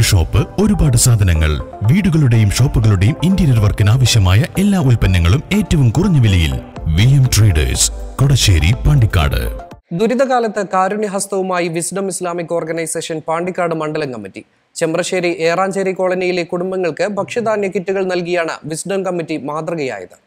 shop ഒരുപാട് സാധനങ്ങൾ വീടുകളുടെയും ഷോപ്പുകളുടെയും interior വർക്കിന് ആവശ്യമായ എല്ലാ ഉൽപ്പന്നങ്ങളും ഏറ്റവും കുറഞ്ഞ വിലയിൽ V M traders Kodassery Pandikkad ദുരിതകാലത്ത് കാരുണ്യഹസ്തവുമായി വിസ്ഡം ഇസ്ലാമിക് ഓർഗനൈസേഷൻ പാണ്ടിക്കാട് മണ്ഡലം കമ്മിറ്റി ചെമ്പ്രശ്ശേരി ഏറാഞ്ചേരി കോളനിയിലെ കുടുംബങ്ങൾക്ക് ഭക്ഷ്യധാന്യ കിറ്റുകൾ നൽകിയാണ് വിസ്ഡം കമ്മിറ്റി മാതൃകയായത്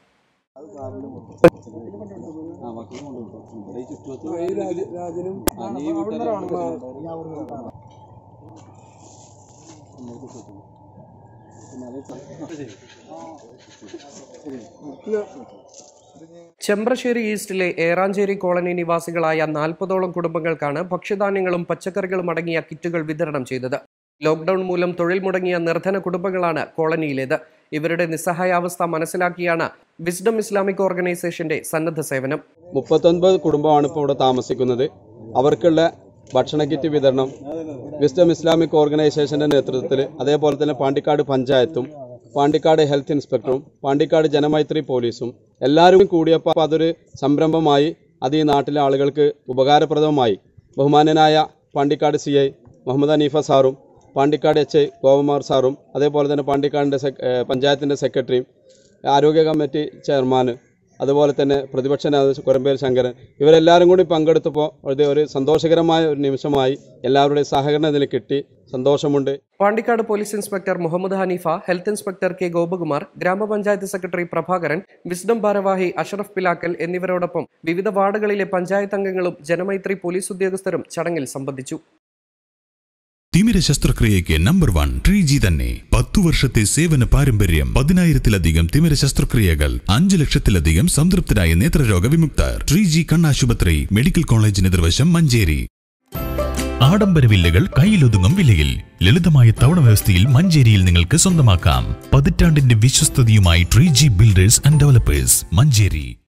ചെമ്പ്രശ്ശേരി ഈസ്റ്റിലെ ഏറാഞ്ചേരി കോളനി നിവാസികളായ നാൽപ്പതോളം കുടുംബങ്ങൾക്കാണ് ഭക്ഷ്യധാന്യങ്ങളും പച്ചക്കറികളും അടങ്ങിയ കിറ്റുകൾ വിതരണം ചെയ്തത് ലോക്ഡൌൺ മൂലം തൊഴിൽ മുടങ്ങിയ നിർധന കുടുംബങ്ങളാണ് കോളനിയിലേത് ഇവരുടെ നിസ്സഹായാവസ്ഥ മനസ്സിലാക്കിയാണ് വിസ്ഡം ഇസ്ലാമിക് ഓർഗനൈസേഷന്റെ സന്നദ്ധ സേവനം മുപ്പത്തൊൻപത് കുടുംബമാണ് ഇപ്പോൾ ഇവിടെ താമസിക്കുന്നത് അവർക്കുള്ള ഭക്ഷണ കിറ്റ് വിതരണം വിസ്ഡം ഇസ്ലാമിക് ഓർഗനൈസേഷന്റെ നേതൃത്വത്തിൽ അതേപോലെ തന്നെ പാണ്ടിക്കാട് പഞ്ചായത്തും പാണ്ടിക്കാട് ഹെൽത്ത് ഇൻസ്പെക്ടറും പാണ്ടിക്കാട് ജനമൈത്രി പോലീസും എല്ലാവരും കൂടിയപ്പോൾ അതൊരു സംരംഭമായി അത് ഈ നാട്ടിലെ ആളുകൾക്ക് ഉപകാരപ്രദമായി ബഹുമാന്യനായ പാണ്ടിക്കാട് സി ഐ മുഹമ്മദ് ഹനീഫ സാറും പാണ്ടിക്കാട് എച്ച് ഐ ഗോപകുമാർ സാറും അതേപോലെ തന്നെ പാണ്ടിക്കാടിൻ്റെ സെക് ഏഹ് പഞ്ചായത്തിൻ്റെ സെക്രട്ടറിയും ആരോഗ്യ കമ്മിറ്റി ചെയർമാൻ അതുപോലെ തന്നെ പ്രതിപക്ഷ നേതാവ് കുരമ്പേൽ ശങ്കരൻ ഇവരെല്ലാവരും കൂടി പങ്കെടുത്തപ്പോൾ ഇത് ഒരു സന്തോഷകരമായ ഒരു നിമിഷമായി എല്ലാവരുടെയും സഹകരണം ഇതിൽ കിട്ടി സന്തോഷമുണ്ട് Pandikkad police inspector Muhammad Haneefa health inspector K Gopakumar ഗ്രാമപഞ്ചായത്ത് സെക്രട്ടറി പ്രഭാകരൻ വിസ്ഡം ഭാരവാഹി അഷറഫ് പിലാക്കൽ എന്നിവരോടൊപ്പം വിവിധ വാർഡുകളിലെ പഞ്ചായത്ത് അംഗങ്ങളും ജനമൈത്രി പോലീസ് ഉദ്യോഗസ്ഥരും ചടങ്ങിൽ സംബന്ധിച്ചു തിമിര ശസ്ത്രക്രിയയ്ക്ക് നമ്പർ വൺ ട്രീ ജി തന്നെ പത്തു വർഷത്തെ സേവന പാരമ്പര്യം പതിനായിരത്തിലധികം തിമിര ശസ്ത്രക്രിയകൾ അഞ്ചു ലക്ഷത്തിലധികം സംതൃപ്തരായ നേത്രരോഗ വിമുക്തർ ട്രീ ജി കണ്ണാശുപത്രി മെഡിക്കൽ കോളേജിന് എതിർവശം മഞ്ചേരി ആഡംബര വില്ലകൾ കയ്യിലൊതുങ്ങും വിലയിൽ ലളിതമായ തവണ വ്യവസ്ഥയിൽ മഞ്ചേരിയിൽ നിങ്ങൾക്ക് സ്വന്തമാക്കാം പതിറ്റാണ്ടിന്റെ വിശ്വസ്തതയുമായി tree G builders and developers Manjeri